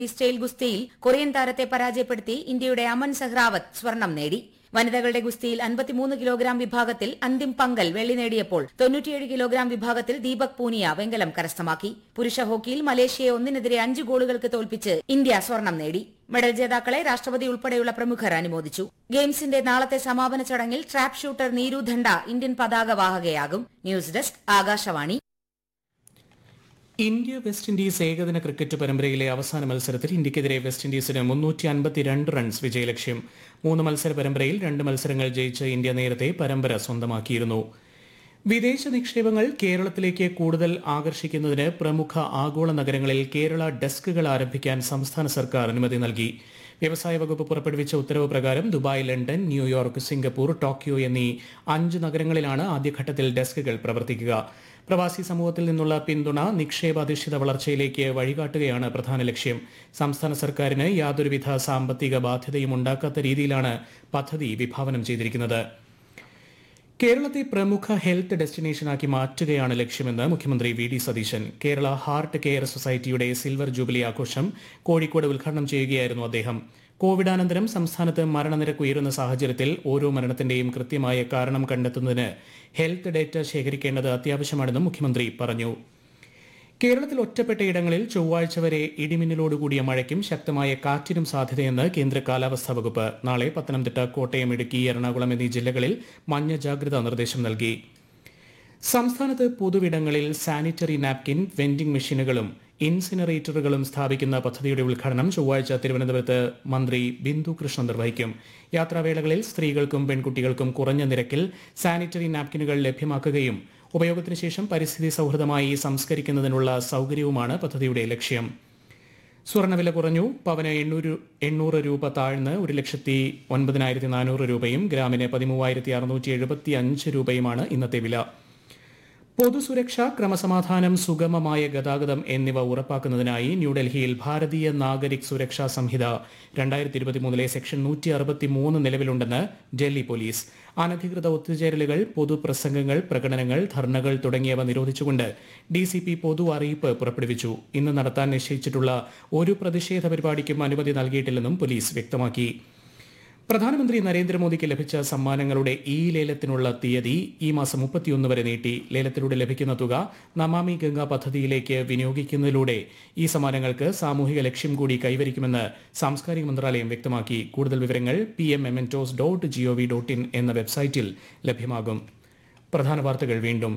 style ഗുസ്തിയിൽ Korean താരത്തെ പരാജയപ്പെടുത്തി ഇന്ത്യയുടെ അമൻ സഹ്റാവത്ത് സ്വർണം നേടി വനിതകളുടെ ഗുസ്തിയിൽ അൻപത്തിമൂന്ന് കിലോഗ്രാം വിഭാഗത്തിൽ അന്തിം പങ്കൽ വെള്ളി നേടിയപ്പോൾ തൊണ്ണൂറ്റിയേഴ് കിലോഗ്രാം വിഭാഗത്തിൽ ദീപക് പൂനിയ വെങ്കലം കരസ്ഥമാക്കി പുരുഷ ഹോക്കിയിൽ മലേഷ്യയെ ഒന്നിനെതിരെ അഞ്ച് ഗോളുകൾക്ക് തോൽപ്പിച്ച് ഇന്ത്യ സ്വർണം നേടി മെഡൽ ജേതാക്കളെ രാഷ്ട്രപതി ഉൾപ്പെടെയുള്ള പ്രമുഖർ അനുമോദിച്ചു ഗെയിംസിന്റെ നാളത്തെ സമാപന ചടങ്ങിൽ trap shooter Neeru Dhanda Indian പതാക വാഹകയാകും news desk Akashvani India West Indies ഏകദിന ക്രിക്കറ്റ് പരമ്പരയിലെ അവസാന മത്സരത്തിൽ ഇന്ത്യക്കെതിരെ വെസ്റ്റ് ഇൻഡീസിന് മുന്നൂറ്റി അൻപത്തിരണ്ട് റൺസ് വിജയലക്ഷ്യം മൂന്ന് മത്സര പരമ്പരയിൽ രണ്ട് മത്സരങ്ങൾ ജയിച്ച് ഇന്ത്യ നേരത്തെ പരമ്പര സ്വന്തമാക്കിയിരുന്നു വിദേശ നിക്ഷേപങ്ങൾ കേരളത്തിലേക്ക് കൂടുതൽ ആകർഷിക്കുന്നതിന് പ്രമുഖ ആഗോള നഗരങ്ങളിൽ കേരള ഡെസ്കുകൾ ആരംഭിക്കാൻ സംസ്ഥാന സർക്കാർ അനുമതി നൽകി വ്യവസായ വകുപ്പ് പുറപ്പെടുവിച്ച ഉത്തരവ് പ്രകാരം Dubai London New York Singapore Tokyo എന്നീ അഞ്ച് നഗരങ്ങളിലാണ് ആദ്യഘട്ടത്തിൽ ഡെസ്കുകൾ പ്രവർത്തിക്കുക പ്രവാസി സമൂഹത്തിൽ നിന്നുള്ള പിന്തുണ നിക്ഷേപാധിഷ്ഠിത വളർച്ചയിലേക്ക് വഴികാട്ടുകയാണ് പ്രധാന ലക്ഷ്യം സംസ്ഥാന സർക്കാരിന് യാതൊരുവിധ സാമ്പത്തിക ബാധ്യതയും ഉണ്ടാക്കാത്ത രീതിയിലാണ് പദ്ധതി വിഭാവനം ചെയ്തിരിക്കുന്നത് കേരളത്തെ പ്രമുഖ ഹെൽത്ത് ഡെസ്റ്റിനേഷനാക്കി മാറ്റുകയാണ് ലക്ഷ്യമെന്ന് മുഖ്യമന്ത്രി V D Satheesan Kerala heart care സൊസൈറ്റിയുടെ സിൽവർ ജൂബിലി ആഘോഷം കോഴിക്കോട് ഉദ്ഘാടനം ചെയ്യുകയായിരുന്നു അദ്ദേഹം കോവിഡാനന്തരം സംസ്ഥാനത്ത് മരണനിരക്ക് ഉയരുന്ന സാഹചര്യത്തിൽ ഓരോ മരണത്തിന്റെയും കൃത്യമായ കാരണം കണ്ടെത്തുന്നതിന് ഹെൽത്ത് ഡേറ്റ ശേഖരിക്കേണ്ടത് അത്യാവശ്യമാണെന്നും മുഖ്യമന്ത്രി പറഞ്ഞു കേരളത്തിൽ ഒറ്റപ്പെട്ട ഇടങ്ങളിൽ ചൊവ്വാഴ്ച വരെ ഇടിമിന്നലോടുകൂടിയ മഴയ്ക്കും ശക്തമായ കാറ്റിനും സാധ്യതയെന്ന് കേന്ദ്ര കാലാവസ്ഥാ വകുപ്പ് നാളെ പത്തനംതിട്ട കോട്ടയം ഇടുക്കി എറണാകുളം എന്നീ ജില്ലകളിൽ മഞ്ഞ ജാഗ്രതാ നിർദ്ദേശം നൽകി സംസ്ഥാനത്ത് പൊതുവിടങ്ങളിൽ സാനിറ്ററി നാപ്കിൻ വെൻഡിംഗ് മെഷീനുകളും ഇൻസിനറേറ്ററുകളും സ്ഥാപിക്കുന്ന പദ്ധതിയുടെ ഉദ്ഘാടനം ചൊവ്വാഴ്ച തിരുവനന്തപുരത്ത് മന്ത്രി ബിന്ദു കൃഷ്ണൻ നിർവഹിക്കും യാത്രാവേളകളിൽ സ്ത്രീകൾക്കും പെൺകുട്ടികൾക്കും കുറഞ്ഞ നിരക്കിൽ സാനിറ്ററി നാപ്കിനുകൾ ലഭ്യമാക്കുകയും ഉപയോഗത്തിന് ശേഷം പരിസ്ഥിതി സൗഹൃദമായി സംസ്കരിക്കുന്നതിനുള്ള സൗകര്യവുമാണ് പദ്ധതിയുടെ ലക്ഷ്യം സ്വർണ്ണവില കുറഞ്ഞു പവന് എണ്ണൂറ് എണ്ണൂറ് രൂപ താഴ്ന്ന് ഒരു ലക്ഷത്തി ഒൻപതിനായിരത്തി നാനൂറ് രൂപയും ഗ്രാമിന് പതിമൂവായിരത്തി അറുന്നൂറ്റി എഴുപത്തി അഞ്ച് രൂപയുമാണ് ഇന്നത്തെ വില പൊതുസുരക്ഷ ക്രമസമാധാനം സുഗമമായ ഗതാഗതം എന്നിവ ഉറപ്പാക്കുന്നതിനായി ന്യൂഡൽഹിയിൽ ഭാരതീയ നാഗരിക് സുരക്ഷാ സംഹിത രണ്ടായിരത്തി ഇരുപത്തിമൂന്നിലെ സെക്ഷൻ നൂറ്റി അറുപത്തിമൂന്ന് നിലവിലുണ്ടെന്ന് ഡൽഹി പോലീസ് അനധികൃത ഒത്തുചേരലുകൾ പൊതുപ്രസംഗങ്ങൾ പ്രകടനങ്ങൾ ധർണകൾ തുടങ്ങിയവ നിരോധിച്ചുകൊണ്ട് ഡി സി പി പൊതു അറിയിപ്പ് പുറപ്പെടുവിച്ചു ഇന്ന് നടത്താൻ നിശ്ചയിച്ചിട്ടുള്ള ഒരു പ്രതിഷേധ പരിപാടിക്കും അനുമതി നൽകിയിട്ടില്ലെന്നും പോലീസ് വ്യക്തമാക്കി പ്രധാനമന്ത്രി നരേന്ദ്രമോദിക്ക് ലഭിച്ച സമ്മാനങ്ങളുടെ ഈ ലേലത്തിനുള്ള തീയതി ഈ മാസം മുപ്പത്തിയൊന്ന് വരെ നീട്ടി ലേലത്തിലൂടെ ലഭിക്കുന്ന തുക നമാമി ഗംഗ പദ്ധതിയിലേക്ക് വിനിയോഗിക്കുന്നതിലൂടെ ഈ സമ്മാനങ്ങൾക്ക് സാമൂഹിക ലക്ഷ്യം കൂടി കൈവരിക്കുമെന്ന് സാംസ്കാരിക മന്ത്രാലയം വ്യക്തമാക്കി കൂടുതൽ വിവരങ്ങൾ P M mementos dot G O V dot in എന്ന വെബ്സൈറ്റിൽ ലഭ്യമാകും പ്രധാന വാർത്തകൾ വീണ്ടും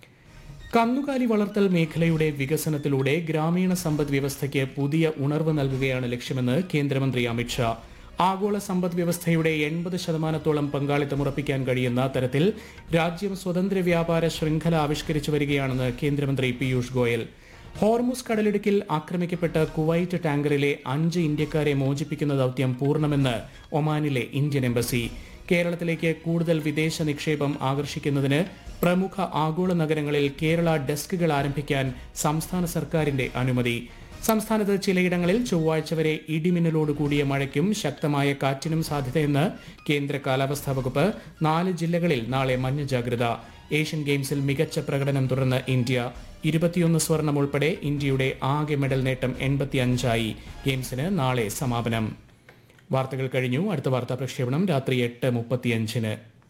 കന്നുകാലി വളർത്തൽ മേഖലയുടെ വികസനത്തിലൂടെ ഗ്രാമീണ സമ്പദ് വ്യവസ്ഥയ്ക്ക് പുതിയ ഉണർവ് നൽകുകയാണ് ലക്ഷ്യമെന്ന് കേന്ദ്രമന്ത്രി അമിത്ഷാ ആഗോള സമ്പദ് വ്യവസ്ഥയുടെ എൺപത് ശതമാനത്തോളം പങ്കാളിത്തം ഉറപ്പിക്കാൻ കഴിയുന്ന തരത്തിൽ രാജ്യം സ്വതന്ത്ര വ്യാപാര ശൃംഖല ആവിഷ്കരിച്ചു വരികയാണെന്ന് കേന്ദ്രമന്ത്രി പീയൂഷ് ഗോയൽ ഹോർമുസ് കടലിടുക്കിൽ ആക്രമിക്കപ്പെട്ട കുവൈറ്റ് ടാങ്കറിലെ അഞ്ച് ഇന്ത്യക്കാരെ മോചിപ്പിക്കുന്ന ദൌത്യം പൂർണ്ണമെന്ന് ഒമാനിലെ ഇന്ത്യൻ എംബസി കേരളത്തിലേക്ക് കൂടുതൽ വിദേശ നിക്ഷേപം ആകർഷിക്കുന്നതിന് പ്രമുഖ ആഗോള നഗരങ്ങളിൽ കേരള ഡെസ്കുകൾ ആരംഭിക്കാൻ സംസ്ഥാന സർക്കാരിന്റെ അനുമതി സംസ്ഥാനത്ത് ചിലയിടങ്ങളിൽ ചൊവ്വാഴ്ച വരെ ഇടിമിന്നലോട് കൂടിയ മഴയ്ക്കും ശക്തമായ കാറ്റിനും സാധ്യതയെന്ന് കേന്ദ്ര കാലാവസ്ഥാ വകുപ്പ് നാല് ജില്ലകളിൽ നാളെ മഞ്ഞ ജാഗ്രത ഏഷ്യൻ ഗെയിംസിൽ മികച്ച പ്രകടനം തുടർന്ന് ഇന്ത്യ ഇരുപത്തിയൊന്ന് സ്വർണം ഉൾപ്പെടെ ഇന്ത്യയുടെ ആകെ മെഡൽ നേട്ടം എൺപത്തിയഞ്ചായി ഗെയിംസിന് നാളെ സമാപനം വാർത്തകൾ കഴിഞ്ഞു അടുത്ത വാർത്താ പ്രക്ഷേപണം രാത്രി എട്ട് മുപ്പത്തിയഞ്ചിന്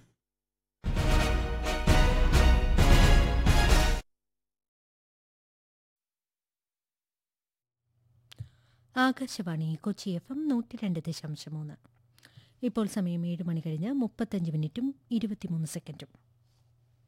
ആകാശവാണി കൊച്ചി എഫ് എം നൂറ്റി രണ്ട് ദശാംശം മൂന്ന് ഇപ്പോൾ സമയം ഏഴ് മണി കഴിഞ്ഞ് മുപ്പത്തഞ്ച് മിനിറ്റും ഇരുപത്തിമൂന്ന് സെക്കൻഡും